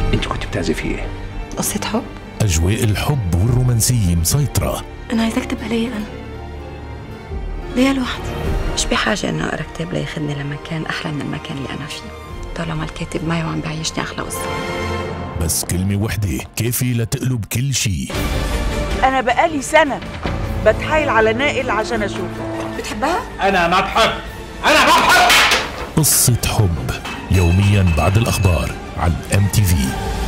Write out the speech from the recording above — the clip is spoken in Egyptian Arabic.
انت كنت بتعزفي ايه؟ قصة حب أجواء الحب والرومانسية مسيطرة أنا عايزة أكتب عليا أنا ليا لوحدي مش بحاجة إنه أقرأ كتاب لياخدني لمكان أحلى من المكان اللي أنا فيه طالما الكاتب معي وعم بيعيشني أحلى قصة بس كلمة وحدة كافية لتقلب كل شي أنا بقالي سنة بتحايل على نائل عشان أشوفه بتحبها؟ انا ما بحب انا ما بحب قصة حب يوميا بعد الأخبار على ام تي في